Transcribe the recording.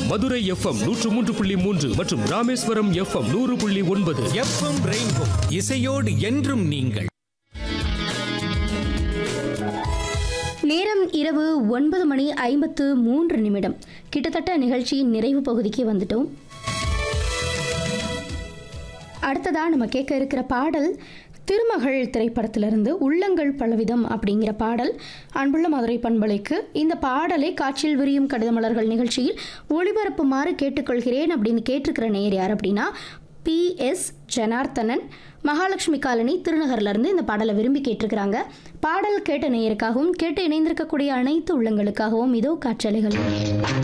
Madurai FM நூற்று மூன்று புள்ளி மூன்று மற்றும் ராமேஸ்வரம் எஃப்எம் நூறு புள்ளி ஒன்பது எஃப்எம் ரெயின்போ இசையோடு என்றும் நீங்கள் நேரம் இரவு ஒன்பது மணி ஐம்பத்து மூன்று நிமிடம் கிட்டத்தட்ட நிகழ்ச்சியின் நிறைவு பகுதிக்கு வந்துட்டோம் அடுத்ததா நம்ம கேட்க இருக்கிற பாடல் திருமகள் திரைப்படத்திலிருந்து உள்ளங்கள் பலவிதம் அப்படிங்கிற பாடல் அன்புள்ள மதுரை பண்பலைக்கு இந்த பாடலை காற்றில் விரியும் கடிதமலர்கள் நிகழ்ச்சியில் ஒளிபரப்புமாறு கேட்டுக்கொள்கிறேன் அப்படின்னு கேட்டிருக்கிற நேயர் யார் அப்படின்னா P S Janardhanan Mahalakshmi colony திருநகர்லேருந்து இந்த பாடலை விரும்பி கேட்டிருக்கிறாங்க பாடல் கேட்ட நேயருக்காகவும் கேட்டு இணைந்திருக்கக்கூடிய அனைத்து உள்ளங்களுக்காகவும் இதோ காற்றலைகள்